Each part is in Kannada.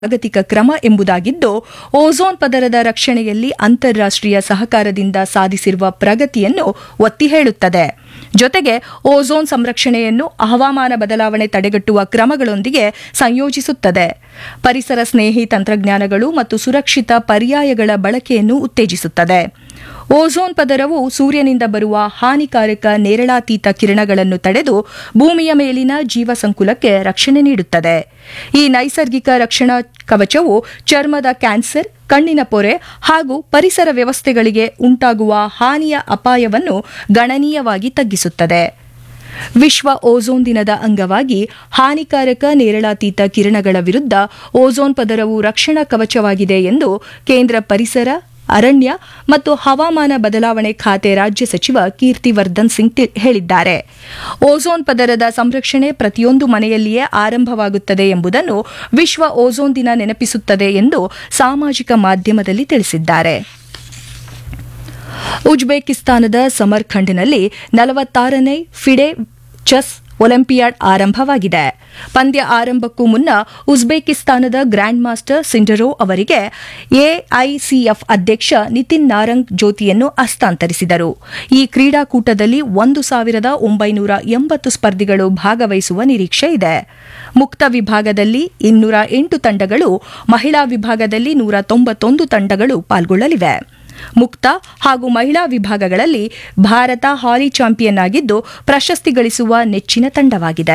ಜಾಗತಿಕ ಕ್ರಮ ಎಂಬುದಾಗಿದ್ದು ಓಝೋನ್ ಪದರದ ರಕ್ಷಣೆಯಲ್ಲಿ ಅಂತಾರಾಷ್ಟ್ರೀಯ ಸಹಕಾರದಿಂದ ಸಾಧಿಸಿರುವ ಪ್ರಗತಿಯನ್ನು ಒತ್ತಿ ಹೇಳುತ್ತದೆ ಜೊತೆಗೆ ಓಝೋನ್ ಸಂರಕ್ಷಣೆಯನ್ನು ಹವಾಮಾನ ಬದಲಾವಣೆ ತಡೆಗಟ್ಟುವ ಕ್ರಮಗಳೊಂದಿಗೆ ಸಂಯೋಜಿಸುತ್ತದೆ ಪರಿಸರ ಸ್ನೇಹಿ ತಂತ್ರಜ್ಞಾನಗಳು ಮತ್ತು ಸುರಕ್ಷಿತ ಪರ್ಯಾಯಗಳ ಬಳಕೆಯನ್ನು ಉತ್ತೇಜಿಸುತ್ತದೆ ಓಝೋನ್ ಪದರವು ಸೂರ್ಯನಿಂದ ಬರುವ ಹಾನಿಕಾರಕ ನೇರಳಾತೀತ ಕಿರಣಗಳನ್ನು ತಡೆದು ಭೂಮಿಯ ಮೇಲಿನ ಜೀವಸಂಕುಲಕ್ಕೆ ರಕ್ಷಣೆ ನೀಡುತ್ತದೆ ಈ ನೈಸರ್ಗಿಕ ರಕ್ಷಣಾ ಕವಚವು ಚರ್ಮದ ಕ್ಯಾನ್ಸರ್ ಕಣ್ಣಿನ ಪೊರೆ ಹಾಗೂ ಪರಿಸರ ವ್ಯವಸ್ಥೆಗಳಿಗೆ ಉಂಟಾಗುವ ಹಾನಿಯ ಅಪಾಯವನ್ನು ಗಣನೀಯವಾಗಿ ತಗ್ಗಿಸುತ್ತದೆ ವಿಶ್ವ ಓಝೋನ್ ದಿನದ ಅಂಗವಾಗಿ ಹಾನಿಕಾರಕ ನೇರಳಾತೀತ ಕಿರಣಗಳ ವಿರುದ್ಧ ಓಝೋನ್ ಪದರವು ರಕ್ಷಣಾ ಕವಚವಾಗಿದೆ ಎಂದು ಕೇಂದ್ರ ಪರಿಸರ ಅರಣ್ಯ ಮತ್ತು ಹವಾಮಾನ ಬದಲಾವಣೆ ಖಾತೆ ರಾಜ್ಯ ಸಚಿವ ಕೀರ್ತಿವರ್ಧನ್ ಸಿಂಗ್ ತಿ- ಹೇಳಿದ್ದಾರೆ ಓಝೋನ್ ಪದರದ ಸಂರಕ್ಷಣೆ ಪ್ರತಿಯೊಂದು ಮನೆಯಲ್ಲಿಯೇ ಆರಂಭವಾಗುತ್ತದೆ ಎಂಬುದನ್ನು ವಿಶ್ವ ಓಝೋನ್ ದಿನ ನೆನಪಿಸುತ್ತದೆ ಎಂದು ಸಾಮಾಜಿಕ ಮಾಧ್ಯಮದಲ್ಲಿ ತಿಳಿಸಿದ್ದಾರೆ ಉಜ್ಬೇಕಿಸ್ತಾನದ ಸಮರ್ಖಂಡ್ನಲ್ಲಿ ನಲವತ್ತಾರನೇ ಫಿಡೆ ಚೆಸ್ ಒಲಿಂಪಿಯಾಡ್ ಆರಂಭವಾಗಿದೆ ಪಂದ್ಯ ಆರಂಭಕ್ಕೂ ಮುನ್ನ ಉಜ್ಬೇಕಿಸ್ತಾನದ ಗ್ರ್ಯಾಂಡ್ ಮಾಸ್ಟರ್ ಸಿಂಡರೋ ಅವರಿಗೆ ಎಐಸಿಎಫ್ ಅಧ್ಯಕ್ಷ ನಿತಿನ್ ನಾರಂಗ್ ಜ್ಯೋತಿಯನ್ನು ಹಸ್ತಾಂತರಿಸಿದರು ಈ ಕ್ರೀಡಾಕೂಟದಲ್ಲಿ ಒಂದು ಸಾವಿರದ ಒಂಬೈನೂರ ಎಂಬತ್ತು ಸ್ಪರ್ಧಿಗಳು ಭಾಗವಹಿಸುವ ನಿರೀಕ್ಷೆ ಇದೆ ಮುಕ್ತ ವಿಭಾಗದಲ್ಲಿ ಇನ್ನೂರ ಎಂಟು ತಂಡಗಳು ಮಹಿಳಾ ವಿಭಾಗದಲ್ಲಿ ನೂರ ತೊಂಬತ್ತೊಂದು ತಂಡಗಳು ಪಾಲ್ಗೊಳ್ಳಲಿವೆ ಮುಕ್ತ ಹಾಗೂ ಮಹಿಳಾ ವಿಭಾಗಗಳಲ್ಲಿ ಭಾರತ ಹಾಲಿ ಚಾಂಪಿಯನ್ ಆಗಿದ್ದು ಪ್ರಶಸ್ತಿ ಗಳಿಸುವ ನೆಚ್ಚಿನ ತಂಡವಾಗಿದೆ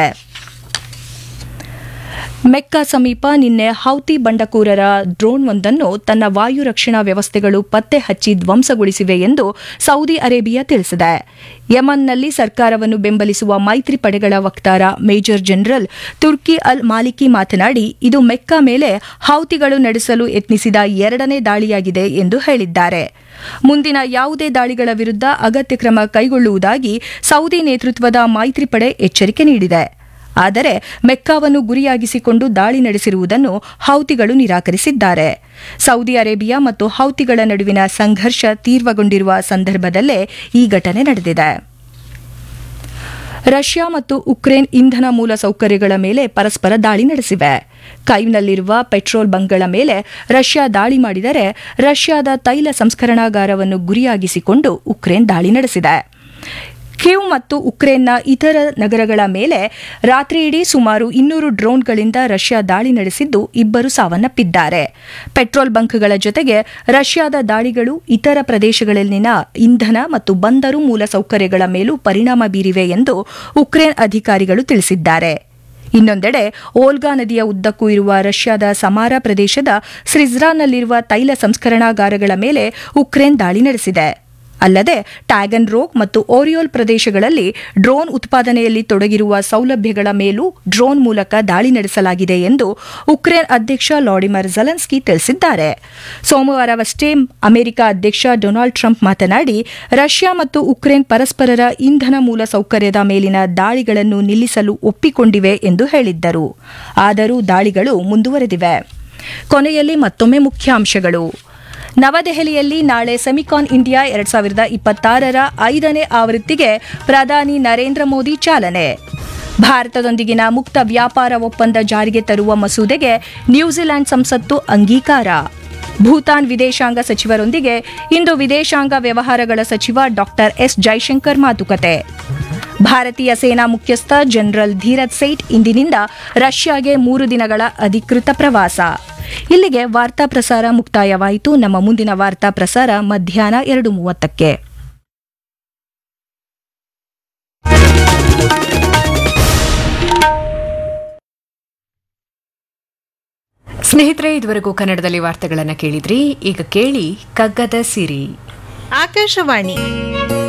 ಮೆಕ್ಕಾ ಸಮೀಪ ನಿನ್ನೆ ಹೌತಿ ಬಂಡಕೂರರ ಡ್ರೋನ್ ಒಂದನ್ನು ತನ್ನ ವಾಯು ರಕ್ಷಣಾ ವ್ಯವಸ್ಥೆಗಳು ಪತ್ತೆ ಹಚ್ಚಿ ಧ್ವಂಸಗೊಳಿಸಿವೆ ಎಂದು ಸೌದಿ ಅರೇಬಿಯಾ ತಿಳಿಸಿದೆ ಯಮನ್ನಲ್ಲಿ ಸರ್ಕಾರವನ್ನು ಬೆಂಬಲಿಸುವ ಮೈತ್ರಿ ಪಡೆಗಳ ವಕ್ತಾರ ಮೇಜರ್ ಜನರಲ್ ತುರ್ಕಿ ಅಲ್ ಮಾಲಿಕಿ ಮಾತನಾಡಿ ಇದು ಮೆಕ್ಕಾ ಮೇಲೆ ಹೌತಿಗಳು ನಡೆಸಲು ಯತ್ನಿಸಿದ ಎರಡನೇ ದಾಳಿಯಾಗಿದೆ ಎಂದು ಹೇಳಿದ್ದಾರೆ ಮುಂದಿನ ಯಾವುದೇ ದಾಳಿಗಳ ವಿರುದ್ಧ ಅಗತ್ಯ ಕ್ರಮ ಕೈಗೊಳ್ಳುವುದಾಗಿ ಸೌದಿ ನೇತೃತ್ವದ ಮೈತ್ರಿ ಪಡೆ ಎಚ್ಚರಿಕೆ ನೀಡಿದೆ ಆದರೆ ಮೆಕ್ಕಾವನ್ನು ಗುರಿಯಾಗಿಸಿಕೊಂಡು ದಾಳಿ ನಡೆಸಿರುವುದನ್ನು ಹೌತಿಗಳು ನಿರಾಕರಿಸಿದ್ದಾರೆ ಸೌದಿ ಅರೇಬಿಯಾ ಮತ್ತು ಹೌತಿಗಳ ನಡುವಿನ ಸಂಘರ್ಷ ತೀವ್ರಗೊಂಡಿರುವ ಸಂದರ್ಭದಲ್ಲೇ ಈ ಘಟನೆ ನಡೆದಿದೆ ರಷ್ಯಾ ಮತ್ತು ಉಕ್ರೇನ್ ಇಂಧನ ಮೂಲ ಸೌಕರ್ಯಗಳ ಮೇಲೆ ಪರಸ್ಪರ ದಾಳಿ ನಡೆಸಿವೆ ಕೈವ್ನಲ್ಲಿರುವ ಪೆಟ್ರೋಲ್ ಬಂಕ್ಗಳ ಮೇಲೆ ರಷ್ಯಾ ದಾಳಿ ಮಾಡಿದರೆ ರಷ್ಯಾದ ತೈಲ ಸಂಸ್ಕರಣಾಗಾರವನ್ನು ಗುರಿಯಾಗಿಸಿಕೊಂಡು ಉಕ್ರೇನ್ ದಾಳಿ ನಡೆಸಿದೆ ಕಿವ್ ಮತ್ತು ಉಕ್ರೇನ್ನ ಇತರ ನಗರಗಳ ಮೇಲೆ ರಾತ್ರಿಯಿಡೀ ಸುಮಾರು ಇನ್ನೂರು ಡ್ರೋನ್ಗಳಿಂದ ರಷ್ಯಾ ದಾಳಿ ನಡೆಸಿದ್ದು ಇಬ್ಬರು ಸಾವನ್ನಪ್ಪಿದ್ದಾರೆ ಪೆಟ್ರೋಲ್ ಬಂಕ್ಗಳ ಜೊತೆಗೆ ರಷ್ಯಾದ ದಾಳಿಗಳು ಇತರ ಪ್ರದೇಶಗಳಲ್ಲಿನ ಇಂಧನ ಮತ್ತು ಬಂದರು ಮೂಲಸೌಕರ್ಯಗಳ ಮೇಲೂ ಪರಿಣಾಮ ಬೀರಿವೆ ಎಂದು ಉಕ್ರೇನ್ ಅಧಿಕಾರಿಗಳು ತಿಳಿಸಿದ್ದಾರೆ ಇನ್ನೊಂದೆಡೆ ಓಲ್ಗಾ ನದಿಯ ಉದ್ದಕ್ಕೂ ಇರುವ ರಷ್ಯಾದ ಸಮಾರ ಪ್ರದೇಶದ ಸ್ರಿಜ್ರಾನ್ನಲ್ಲಿರುವ ತೈಲ ಸಂಸ್ಕರಣಾಗಾರಗಳ ಮೇಲೆ ಉಕ್ರೇನ್ ದಾಳಿ ನಡೆಸಿದೆ ಅಲ್ಲದೆ ಟ್ಯಾಗನ್ ರೋಗ್ ಮತ್ತು ಓರಿಯೋಲ್ ಪ್ರದೇಶಗಳಲ್ಲಿ ಡ್ರೋನ್ ಉತ್ಪಾದನೆಯಲ್ಲಿ ತೊಡಗಿರುವ ಸೌಲಭ್ಯಗಳ ಮೇಲೂ ಡ್ರೋನ್ ಮೂಲಕ ದಾಳಿ ನಡೆಸಲಾಗಿದೆ ಎಂದು ಉಕ್ರೇನ್ ಅಧ್ಯಕ್ಷ ಲಾಡಿಮರ್ ಜಲನ್ಸ್ಕಿ ತಿಳಿಸಿದ್ದಾರೆ ಸೋಮವಾರವಷ್ಟೇ ಅಮೆರಿಕ ಅಧ್ಯಕ್ಷ ಡೊನಾಲ್ಡ್ ಟ್ರಂಪ್ ಮಾತನಾಡಿ ರಷ್ಯಾ ಮತ್ತು ಉಕ್ರೇನ್ ಪರಸ್ಪರರ ಇಂಧನ ಮೂಲ ಸೌಕರ್ಯದ ಮೇಲಿನ ದಾಳಿಗಳನ್ನು ನಿಲ್ಲಿಸಲು ಒಪ್ಪಿಕೊಂಡಿವೆ ಎಂದು ಹೇಳಿದ್ದರು ಆದರೂ ದಾಳಿಗಳು ಮುಂದುವರೆದಿವೆ ಕೊನೆಯಲ್ಲಿ ಮತ್ತೊಮ್ಮೆ ಮುಖ್ಯಾಂಶಗಳು ನವದೆಹಲಿಯಲ್ಲಿ ನಾಳೆ ಸೆಮಿಕಾನ್ ಇಂಡಿಯಾ ಎರಡ್ ಸಾವಿರದ ಇಪ್ಪತ್ತಾರರ ಐದನೇ ಆವೃತ್ತಿಗೆ ಪ್ರಧಾನಿ ನರೇಂದ್ರ ಮೋದಿ ಚಾಲನೆ ಭಾರತದೊಂದಿಗಿನ ಮುಕ್ತ ವ್ಯಾಪಾರ ಒಪ್ಪಂದ ಜಾರಿಗೆ ತರುವ ಮಸೂದೆಗೆ ನ್ಯೂಜಿಲೆಂಡ್ ಸಂಸತ್ತು ಅಂಗೀಕಾರ ಭೂತಾನ್ ವಿದೇಶಾಂಗ ಸಚಿವರೊಂದಿಗೆ ಇಂದು ವಿದೇಶಾಂಗ ವ್ಯವಹಾರಗಳ ಸಚಿವ ಡಾಕ್ಟರ್ ಎಸ್ ಜೈಶಂಕರ್ ಮಾತುಕತೆ ಭಾರತೀಯ ಸೇನಾ ಮುಖ್ಯಸ್ಥ ಜನರಲ್ ಧೀರಜ್ ಸೇಠ್ ಇಂದಿನಿಂದ ರಷ್ಯಾಗೆ ಮೂರು ದಿನಗಳ ಅಧಿಕೃತ ಪ್ರವಾಸ ಇಲ್ಲಿಗೆ ವಾರ್ತಾ ಪ್ರಸಾರ ಮುಕ್ತಾಯವಾಯಿತು ನಮ್ಮ ಮುಂದಿನ ವಾರ್ತಾ ಪ್ರಸಾರ ಮಧ್ಯಾಹ್ನ ಎರಡು ಮೂವತ್ತಕ್ಕೆ ಸ್ನೇಹಿತರೆ ಇದುವರೆಗೂ ಕನ್ನಡದಲ್ಲಿ ವಾರ್ತೆಗಳನ್ನು ಕೇಳಿದ್ರಿ ಈಗ ಕೇಳಿ ಕಗ್ಗದ ಸಿರಿ ಆಕಾಶವಾಣಿ